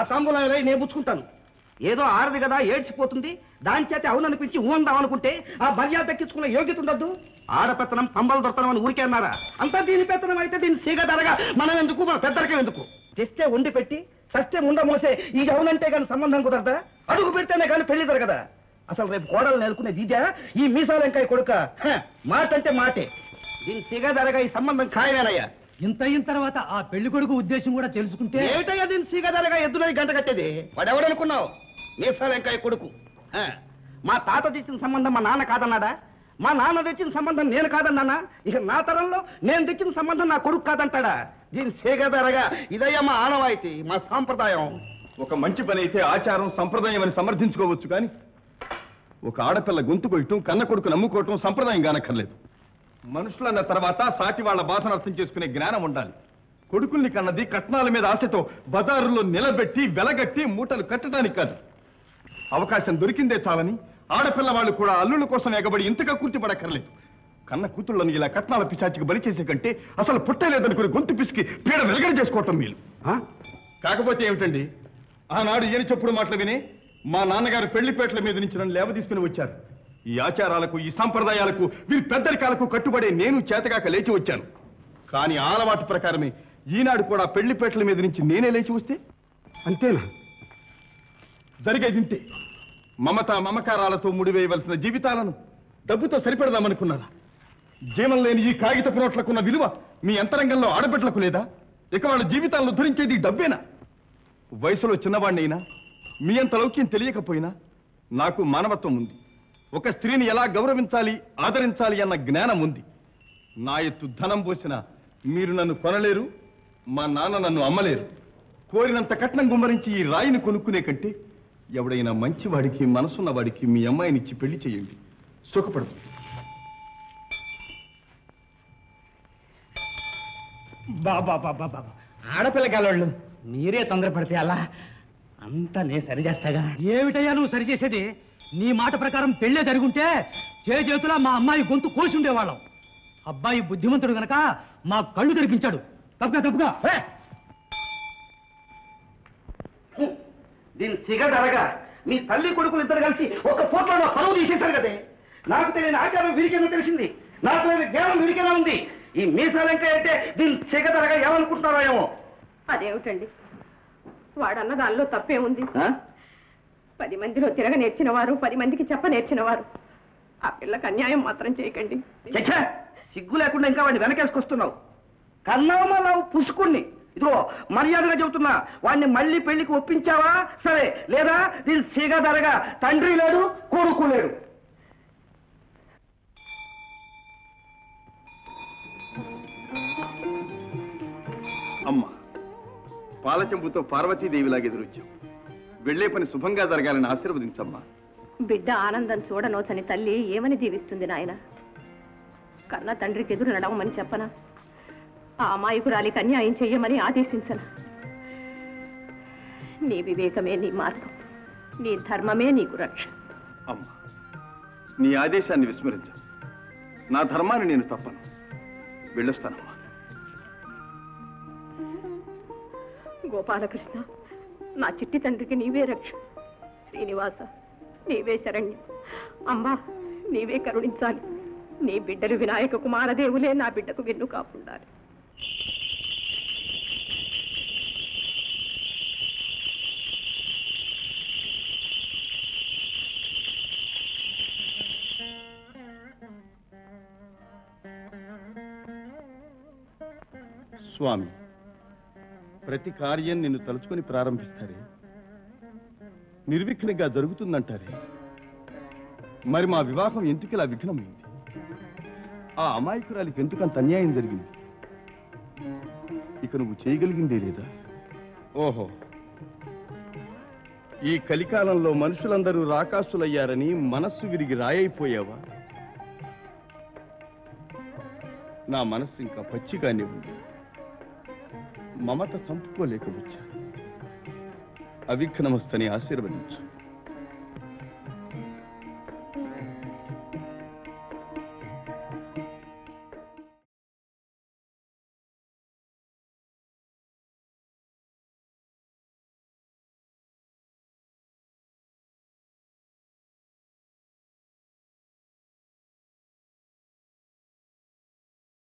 తాంబూలం నేను పుచ్చుకుంటాను ఏదో ఆడది కదా ఏడ్చిపోతుంది దాని చేత అవుననిపించి ఊందాం అనుకుంటే ఆ మర్యాద దక్కించుకునే యోగ్యత ఉండద్దు ఆడపెత్తనం పంబలు దొరతనం అని ఊరికే అన్నారా అంతా దీని పెత్తనం అయితే దీని సీగ ధరగా మనం ఎందుకు మన పెద్దరికం ఎందుకు తెస్తే వండి పెట్టి సస్తే ముండ మోసే ఈ అవునంటే కానీ సంబంధం కుదరదా అడుగు పెడితేనే కానీ పెళ్లి జరగదా అసలు రేపు కోడలు నేర్చుకునేది ఇదే ఈ మీసాలంకాయ కొడుక హ, మాట అంటే మాటే దీని సిగ ధరగా ఈ సంబంధం ఖాయమేనయ్యా ఇంత అయిన తర్వాత ఆ పెళ్లి కొడుకు ఉద్దేశం కూడా తెలుసుకుంటే ఏమిటయ్యా దీని సిగ ధరగా ఎద్దులో గంట కట్టేది వాడెవడనుకున్నావు మీసాలంకాయ కొడుకు హ, మా తాత తెచ్చిన సంబంధం మా నాన్న కాదన్నాడా మా నాన్న తెచ్చిన సంబంధం నేను కాదన్నానా ఇక నా తరంలో నేను తెచ్చిన సంబంధం నా కొడుకు కాదంటాడా దీని సిగ ధరగా ఇదయ్యా మా ఆనవాయితీ మా సాంప్రదాయం ఒక మంచి పని అయితే ఆచారం సంప్రదాయం అని సమర్థించుకోవచ్చు కానీ ఒక ఆడపిల్ల గొంతు కొయ్యటం కన్న కొడుకు నమ్ముకోవటం సంప్రదాయం కానక్కర్లేదు మనుషులన్న తర్వాత సాటి వాళ్ళ బాధను అర్థం చేసుకునే జ్ఞానం ఉండాలి కొడుకుల్ని కన్నది కట్నాల మీద ఆశతో బజారులో నిలబెట్టి వెలగట్టి మూటలు కట్టడానికి కాదు అవకాశం దొరికిందే చాలని ఆడపిల్ల వాళ్ళు కూడా అల్లుల కోసం ఎగబడి ఇంతగా కూర్చిపడక్కర్లేదు కన్న కూతుళ్ళని ఇలా కట్నాల పిశాచికి బలి చేసే కంటే అసలు పుట్టలేదనుకుని గొంతు పిసికి పీడ వెలగడ చేసుకోవటం మీరు ఆ? కాకపోతే ఏమిటండి ఆనాడు ఈయన చెప్పుడు మాటలు విని మా నాన్నగారు పెళ్లిపేటల మీద నుంచి నన్ను లేవ తీసుకుని వచ్చారు ఈ ఆచారాలకు ఈ సంప్రదాయాలకు వీరి పెద్దరికాలకు కట్టుబడే నేను చేతగాక లేచి వచ్చాను కానీ ఆ అలవాటు ప్రకారమే ఈనాడు కూడా పెళ్లిపేటల మీద నుంచి నేనే లేచి వస్తే అంతేనా జరిగేది ఇంతే మమత మమకారాలతో ముడివేయవలసిన జీవితాలను డబ్బుతో సరిపెడదామనుకున్నారా జీవం లేని ఈ కాగితపు నోట్లకున్న విలువ మీ అంతరంగంలో ఆడబిడ్డలకు లేదా ఇక వాళ్ళ జీవితాలను ఉద్ధరించేది ఈ డబ్బేనా వయసులో చిన్నవాణ్ణైనా మీ అంత లౌక్యం తెలియకపోయినా నాకు మానవత్వం ఉంది ఒక స్త్రీని ఎలా గౌరవించాలి ఆదరించాలి అన్న జ్ఞానం ఉంది నా ఎత్తు ధనం పోసిన మీరు నన్ను కొనలేరు మా నాన్న నన్ను అమ్మలేరు కోరినంత కట్నం గుమ్మరించి ఈ రాయిని కొనుక్కునే కంటే ఎవడైనా మంచివాడికి మనసున్న వాడికి మీ అమ్మాయినిచ్చి పెళ్లి చేయండి సుఖపడుతుంది బాబా బాబా బాబా ఆడపిల్ల గలవాళ్ళు మీరే తొందరపడితే అలా అంతా నేను సరి చేస్తాగా ఏమిటయ్యా నువ్వు సరి చేసేది నీ మాట ప్రకారం పెళ్ళే జరుగుంటే చే చేతులా మా అమ్మాయి గొంతు కోసి ఉండేవాళ్ళం అబ్బాయి బుద్ధిమంతుడు గనక మా కళ్ళు తెరిపించాడు తప్పుగా తప్పుగా హే! దీని సిగ ధరగా మీ తల్లి కొడుకులు ఇద్దరు కలిసి ఒక ఫోటో నా పరువు తీసేశారు కదే నాకు తెలియని ఆచారం వీరికైనా తెలిసింది నాకు లేని జ్ఞానం వీరికైనా ఉంది ఈ మీసాలంక అంటే దీని సిగ ధరగా ఏమనుకుంటున్నారో ఏమో అదేమిటండి వాడన్న దానిలో తప్పే ఉంది ఆ? పది మందిలో తిరగ నేర్చిన వారు పది మందికి చెప్ప నేర్చిన వారు ఆ పిల్లకి అన్యాయం మాత్రం చేయకండి చచ్చా సిగ్గు లేకుండా ఇంకా వాడిని వెనకేసుకొస్తున్నావు కన్నామా లావు పుసుకుణ్ణి ఇదిగో మర్యాదగా చెబుతున్నా వాడిని మళ్ళీ పెళ్లికి ఒప్పించావా సరే లేదా దీని సిగ ధరగా తండ్రి లేడు కొడుకు లేడు అమ్మ పాలచెంపుతో పార్వతీదేవిలాగా ఎదురొచ్చావు వెళ్లే పని శుభంగా జరగాలని ఆశీర్వదించమ్మా బిడ్డ ఆనందం చూడనోచని తల్లి ఏమని దీవిస్తుంది నాయన కన్న తండ్రికి ఎదురు నడవమని చెప్పనా ఆ అమాయకురాలికి అన్యాయం చెయ్యమని ఆదేశించనా నీ వివేకమే నీ మార్గం నీ ధర్మమే నీకు రక్ష అమ్మ నీ ఆదేశాన్ని విస్మరించు నా ధర్మాన్ని నేను తప్పను వెళ్ళొస్తానమ్మా గోపాలకృష్ణ నా చిట్టి తండ్రికి నీవే రక్ష శ్రీనివాస నీవే శరణ్యం అమ్మా నీవే కరుణించాలి నీ బిడ్డలు వినాయక కుమారదేవులే నా బిడ్డకు వెన్ను కాపుండాలి స్వామి ప్రతి కార్యం నిన్ను తలుచుకొని ప్రారంభిస్తారే నిర్విఘ్నంగా జరుగుతుందంటారే మరి మా వివాహం ఎందుకు ఇలా విఘ్నమైంది ఆ అమాయకురాలికి ఎందుకంత అన్యాయం జరిగింది ఇక నువ్వు చేయగలిగిందే లేదా ఓహో ఈ కలికాలంలో మనుషులందరూ రాకాసులయ్యారని మనస్సు విరిగి రాయైపోయావా నా మనస్సు ఇంకా పచ్చిగానే ఉంది మమత చంపుకోలేక వచ్చా అవిఘ్నమస్తని ఆశీర్వదించు